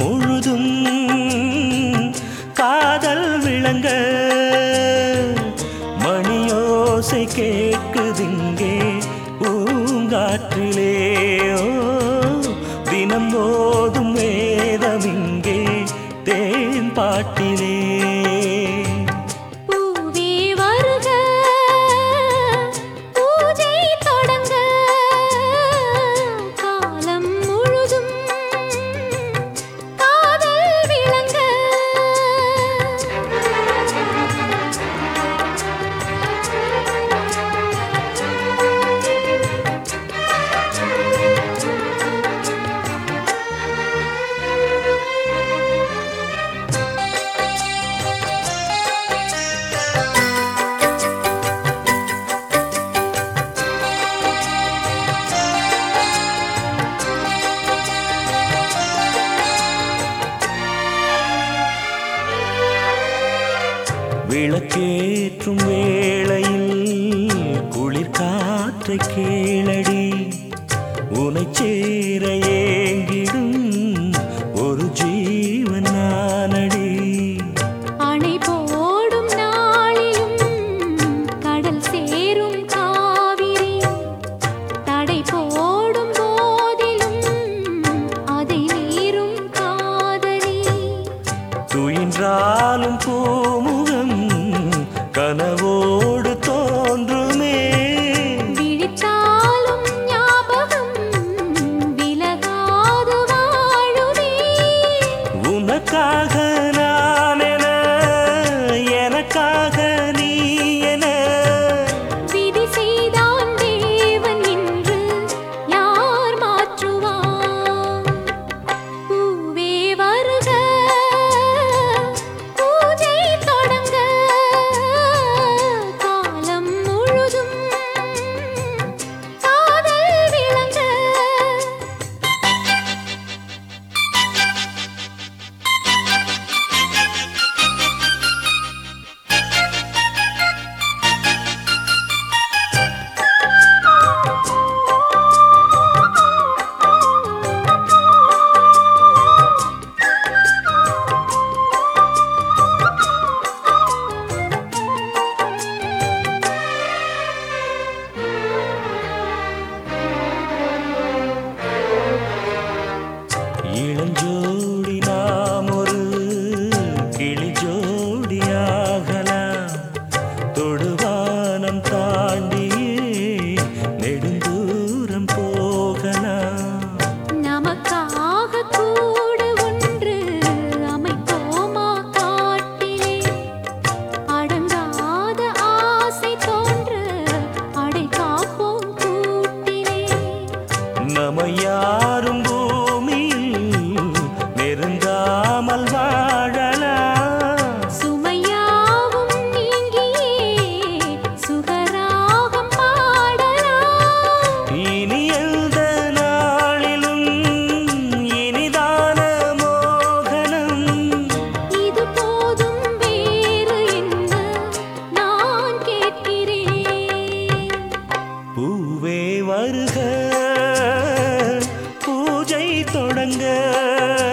முழுதும் காதல் விளங்க மணியோசை கேட்குதிங்கே பூங்காற்றிலே ஓ, தினம் போதும் வேதமிங்கே தேன் பாட்டிலே பூவே வருக பூஜை தொடங்க காலம் முழுதும் காதல் விளங்க விளக்கேற்றும் வேளையில் குளிர் காற்றை கேளடி உனை சேர ஏங்கிடும் ஒரு ஜீவன் நானடி அணை போடும் நாளிலும் கடல் சேரும் காவிரி தடை போடும் போதிலும் அதை நீரும் காதலி துயின்றாலும் பூமுகம் கனவோடு தோன்றுமே விழித்தாலும் ஞாபகம் விலகாது வாழுதே உனக்காக நான் என எனக்காக நீ என விதி செய்தான் தேவன் என்று யார் மாற்றுவார் பூவே வருக பூஜை தொடங்க காலம் முழுதும் காதல் விளங்க இளஞ்சோடி நாம் ஒரு கிளி ஜோடியாகலாம் தொடுவானம் தாண்டியே நெடுந்தூரம் போகலாம் நமக்காக கூடு ஒன்று அமைப்போமா காட்டிலே அடங்காத ஆசை தோன்ற அடை காப்போம் கூட்டிலே நம்ம யாரும் பூமியில் நெருங்காமல் வாழலாம் சுமையாவும் நீங்கியே சுகராகம் பாடலாம் இனி எந்த நாளிலும் இனிதான மோகனம் இது போதும் வேறு என்ன நான் கேட்கிறேன் பூவே வருக பூஜை தொடங்க